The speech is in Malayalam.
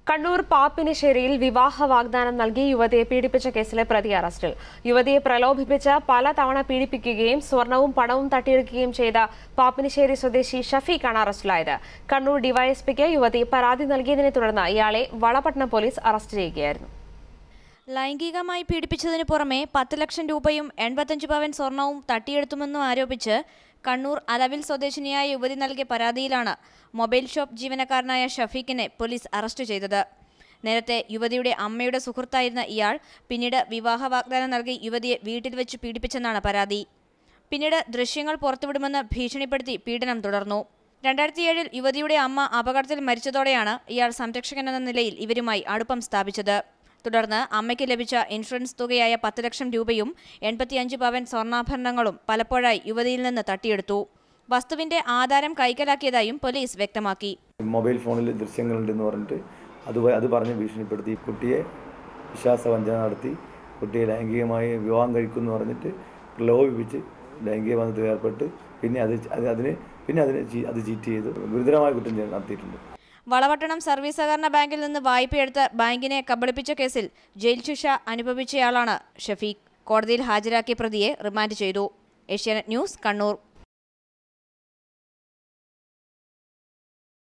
കണ്ണൂർ പാപ്പിനിശ്ശേരിയിൽ വിവാഹ വാഗ്ദാനം നൽകി യുവതിയെ പീഡിപ്പിച്ച കേസിലെ പ്രതി അറസ്റ്റിൽ യുവതിയെ പ്രലോഭിപ്പിച്ച് പലതവണ പീഡിപ്പിക്കുകയും സ്വർണവും പണവും തട്ടിയെടുക്കുകയും ചെയ്ത പാപ്പിനിശ്ശേരി സ്വദേശി ഷഫീഖാണ് അറസ്റ്റിലായത് കണ്ണൂർ ഡിവൈഎസ്പിക്ക് യുവതി പരാതി നൽകിയതിനെ തുടർന്ന് ഇയാളെ വളപട്ടണം പോലീസ് അറസ്റ്റ് ചെയ്യുകയായിരുന്നു ലൈംഗികമായി പീഡിപ്പിച്ചതിനു പുറമെ പത്ത് ലക്ഷം രൂപയും എൺപത്തഞ്ച് പവൻ സ്വർണവും തട്ടിയെടുത്തുമെന്നും ആരോപിച്ച് കണ്ണൂർ അലവിൽ സ്വദേശിനിയായ യുവതി നൽകിയ പരാതിയിലാണ് മൊബൈൽ ഷോപ്പ് ജീവനക്കാരനായ ഷഫീഖിനെ പോലീസ് അറസ്റ്റ് ചെയ്തത് നേരത്തെ യുവതിയുടെ അമ്മയുടെ സുഹൃത്തായിരുന്ന ഇയാൾ പിന്നീട് വിവാഹ വാഗ്ദാനം നൽകി യുവതിയെ വീട്ടിൽ വെച്ച് പീഡിപ്പിച്ചെന്നാണ് പരാതി പിന്നീട് ദൃശ്യങ്ങൾ പുറത്തുവിടുമെന്ന് ഭീഷണിപ്പെടുത്തി പീഡനം തുടർന്നു രണ്ടായിരത്തി ഏഴിൽ യുവതിയുടെ അമ്മ അപകടത്തിൽ മരിച്ചതോടെയാണ് ഇയാൾ സംരക്ഷകൻ എന്ന നിലയിൽ ഇവരുമായി അടുപ്പം സ്ഥാപിച്ചത് തുടർന്ന് അമ്മയ്ക്ക് ലഭിച്ച ഇൻഷുറൻസ് തുകയായ പത്ത് ലക്ഷം രൂപയും എൺപത്തിയഞ്ച് പവൻ സ്വർണ്ണാഭരണങ്ങളും പലപ്പോഴായി യുവതിയിൽ നിന്ന് തട്ടിയെടുത്തു വസ്തുവിന്റെ ആധാരം കൈക്കലാക്കിയതായും പോലീസ് വ്യക്തമാക്കി മൊബൈൽ ഫോണിൽ ദൃശ്യങ്ങളുണ്ടെന്ന് പറഞ്ഞിട്ട് അത് വ- അത് പറഞ്ഞ് ഭീഷണിപ്പെടുത്തി കുട്ടിയെ വിശ്വാസവഞ്ചന നടത്തി കുട്ടിയെ ലൈംഗികമായി വിവാഹം കഴിക്കുമെന്ന് പറഞ്ഞിട്ട് പ്രലോഭിപ്പിച്ച് ലൈംഗിക ബന്ധത്തിൽ ഏർപ്പെട്ട് പിന്നെ അത് ച- അത് അതിന് പിന്നെ അതിന് ചീ- അത് ചീറ്റ് ചെയ്ത് ഗുരുതരമായ കുറ്റം ചെയ്ത് നടത്തിയിട്ടുണ്ട് വളവട്ടണം സർവീസ് സഹകരണ ബാങ്കിൽ നിന്ന് വായ്പയെടുത്ത് ബാങ്കിനെ കബളിപ്പിച്ച കേസിൽ ജയിൽ ശിക്ഷ അനുഭവിച്ചയാളാണ് ഷഫീഖ് കോടതിയിൽ ഹാജരാക്കിയ പ്രതിയെ റിമാൻഡ് ചെയ്തു ഏഷ്യാനെറ്റ് ന്യൂസ് കണ്ണൂർ